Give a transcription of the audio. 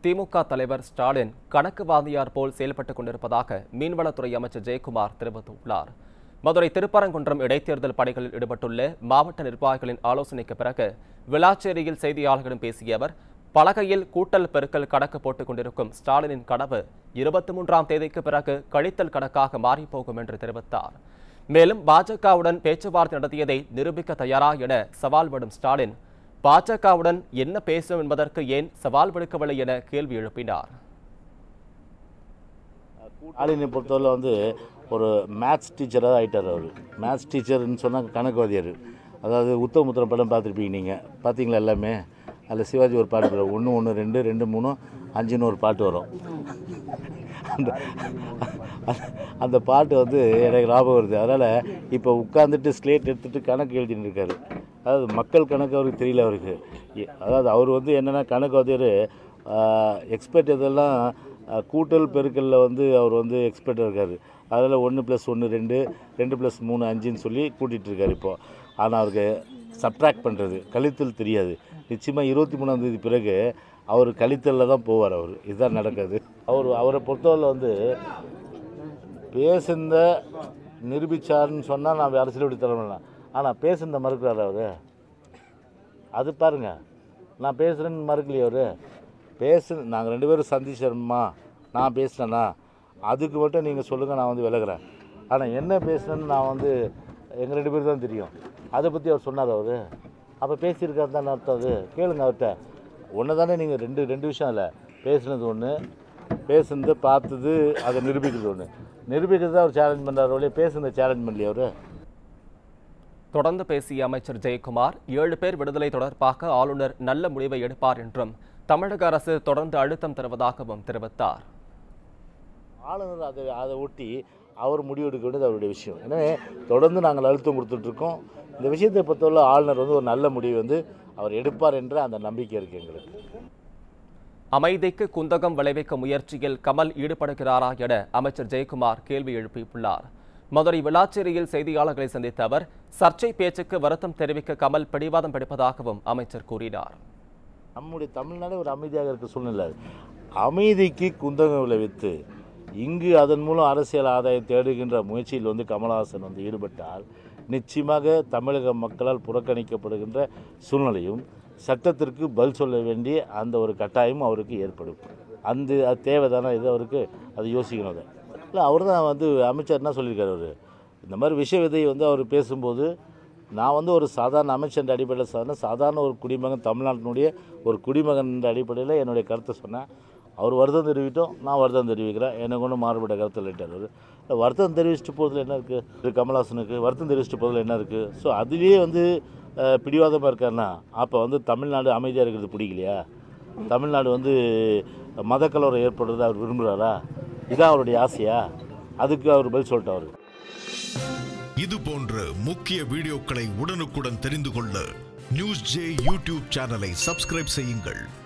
திமுக தலைவர் ஸ்டாலின் கணக்கு வாந்தியார் போல் செயல்பட்டுக் கொண்டிருப்பதாக மீன்வளத்துறை அமைச்சர் ஜெயக்குமார் தெரிவித்துள்ளார் மதுரை திருப்பரங்குன்றம் இடைத்தேர்தல் பணிகளில் ஈடுபட்டுள்ள மாவட்ட நிர்வாகிகளின் ஆலோசனைக்கு பிறகு விளாச்சேரியில் செய்தியாளர்களிடம் பேசிய அவர் பலகையில் கூட்டல் பெருக்கல் கணக்கு போட்டுக் கொண்டிருக்கும் ஸ்டாலினின் கனவு இருபத்தி மூன்றாம் தேதிக்கு பிறகு கழித்தல் கணக்காக மாறிப்போகும் என்று தெரிவித்தார் மேலும் பாஜகவுடன் பேச்சுவார்த்தை நடத்தியதை நிரூபிக்க தயாரா என சவால் விடும் ஸ்டாலின் பாஜகவுடன் என்ன பேசும் என்பதற்கு ஏன் சவால் விடுக்கவில்லை என கேள்வி எழுப்பினார் ஸ்டாலினை பொறுத்தவரை வந்து ஒரு மேத்ஸ் டீச்சராக ஆகிட்டார் அவர் மேத்ஸ் டீச்சர்னு சொன்னால் கணக்குவாதியார் அதாவது உத்தமபுத்திரம் படம் பார்த்துருப்பீங்க நீங்கள் பார்த்தீங்களா எல்லாமே அதில் சிவாஜி ஒரு பாட்டு வரும் ஒன்று ஒன்று ரெண்டு ரெண்டு மூணு அஞ்சுன்னு ஒரு பாட்டு வரும் அந்த அந்த பாட்டு வந்து எனக்கு ஞாபகம் வருது அதனால் இப்போ உட்காந்துட்டு ஸ்லேட் எடுத்துகிட்டு கணக்கு எழுதிட்டு இருக்காரு அதாவது மக்கள் கணக்கு அவருக்கு தெரியல அவருக்கு எ- அதாவது அவர் வந்து என்னென்னா கணக்கு வாத்தியார் எக்ஸ்பர்ட் இதெல்லாம் அஹ், கூட்டல் பெருக்கலில் வந்து அவர் வந்து எக்ஸ்பர்ட்டாக இருக்கார் அதில் ஒன்று ப்ளஸ் ஒன்று ரெண்டு ரெண்டு ப்ளஸ் மூணு அஞ்சுன்னு சொல்லி கூட்டிகிட்டு இருக்காரு இப்போது ஆனால் அவருக்கு சப்ட்ராக்ட் பண்ணுறது கழித்தல் தெரியாது நிச்சயமாக இருபத்தி மூணாம் தேதி பிறகு அவர் கழித்தலில் தான் போவார் அவர் இதுதான் நடக்காது அவர் அவரை பொறுத்தவரை வந்து பேசுந்த நிரூபிச்சாருன்னு சொன்னால் நான் அரசியல் விட்டு தரலாம் ஆனால் பேசுந்த மறுக்கிறார் அவர் அது பாருங்க நான் பேசுகிறேன்னு மறுக்கலையே அவர் பேசு நாங்கள் ரெண்டு பேரும் சந்திச்சோம்மா நான் பேசுனேன்னா அதுக்கு மட்டும் நீங்கள் சொல்லுங்கள் நான் வந்து விலகுறேன் ஆனால் என்ன பேசுனேன்னு நான் வந்து எங்கள் ரெண்டு பேரும் தான் தெரியும் அதை பற்றி அவர் சொன்னார் அவர் அப்போ பேசியிருக்காரு தான் அர்த்தம் அது கேளுங்க அவர்கிட்ட ஒன்று தானே நீங்கள் ரெண்டு ரெண்டு விஷயம் இல்லை பேசுனது ஒன்று பேசுனது பார்த்தது அதை நிரூபிக்கிறது ஒன்று நிரூபிக்கிறது அவர் சேலஞ்ச் பண்ணுறாரு ஒழிய பேசுனதை சேலஞ்ச் பண்ணலையே அவர் தொடர்ந்து பேசிய அமைச்சர் ஜெயக்குமார் ஏழு பேர் விடுதலை தொடர்பாக ஆளுநர் நல்ல முடிவை எடுப்பார் என்றும் தமிழக அரசு தொடர்ந்து அழுத்தம் தருவதாகவும் தெரிவித்தார் ஆளுநர் அதை அதை ஒட்டி அவர் முடிவெடுக்க வேண்டியது அவருடைய விஷயம் எனவே தொடர்ந்து நாங்கள் அழுத்தம் கொடுத்துட்ருக்கோம் இந்த விஷயத்தை பொறுத்தவரை ஆளுநர் வந்து ஒரு நல்ல முடிவு வந்து அவர் எடுப்பார் என்ற அந்த நம்பிக்கை இருக்குது எங்களுக்கு அமைதிக்கு குந்தகம் விளைவிக்க முயற்சியில் கமல் ஈடுபடுகிறாரா என அமைச்சர் ஜெயக்குமார் கேள்வி எழுப்பியுள்ளார் மதுரை விளாச்சேரியில் செய்தியாளர்களை சந்தித்த அவர் சர்ச்சை பேச்சுக்கு வருத்தம் தெரிவிக்க கமல் பிடிவாதம் பிடிப்பதாகவும் அமைச்சர் கூறினார் நம்முடைய தமிழ்நாடு ஒரு அமைதியாக இருக்க சூழ்நிலை அமைதிக்கு குந்தகம் விளைவித்து இங்கு அதன் மூலம் அரசியல் ஆதாயம் தேடுகின்ற முயற்சியில் வந்து கமலஹாசன் வந்து ஈடுபட்டால் நிச்சயமாக தமிழக மக்களால் புறக்கணிக்கப்படுகின்ற சூழ்நிலையும் சட்டத்திற்கு பதில் சொல்ல வேண்டிய அந்த ஒரு கட்டாயமும் அவருக்கு ஏற்படும் அந்த அது தேவைதானே இது அவருக்கு அது யோசிக்கணும் அதை இல்லை அவர் தான் வந்து அமைச்சர் என்ன சொல்லியிருக்காரு அவர் இந்த மாதிரி விஷய விதை வந்து அவர் பேசும்போது நான் வந்து ஒரு சாதாரண அமைச்சர் அடிப்படையில் சாதாரண சாதாரண ஒரு குடிமகன் தமிழ்நாட்டினுடைய ஒரு குடிமகன் என்ற அடிப்படையில் என்னுடைய கருத்தை சொன்னேன் அவர் வருத்தம் தெரிவித்தோம் நான் வருத்தம் தெரிவிக்கிறேன் எனக்கு ஒன்றும் மாறுபட்ட கருத்து இல்லைட்டார் அவர் இல்ல, வருத்தம் தெரிவிச்சிட்டு போகிறதுல என்ன இருக்குது இது கமல்ஹாசனுக்கு வருத்தம் தெரிவிச்சிட்டு போகிறதுல என்ன இருக்குது ஸோ அதுலேயே வந்து அஹ், பிடிவாதமாக இருக்காருன்னா அப்போ வந்து தமிழ்நாடு அமைதியாக இருக்கிறது பிடிக்கலையா தமிழ்நாடு வந்து மதக்கலவரம் ஏற்படுறது அவர் விரும்புகிறாரா இதான் அவருடைய ஆசையா அதுக்கு அவர் பதில் சொல்லிட்டார் அவர் இது போன்ற முக்கிய வீடியோக்களை உடனுக்குடன் தெரிந்து கொள்ள நியூஸ் ஜே யூடியூப் சேனலை சப்ஸ்கிரைப் செய்யுங்கள்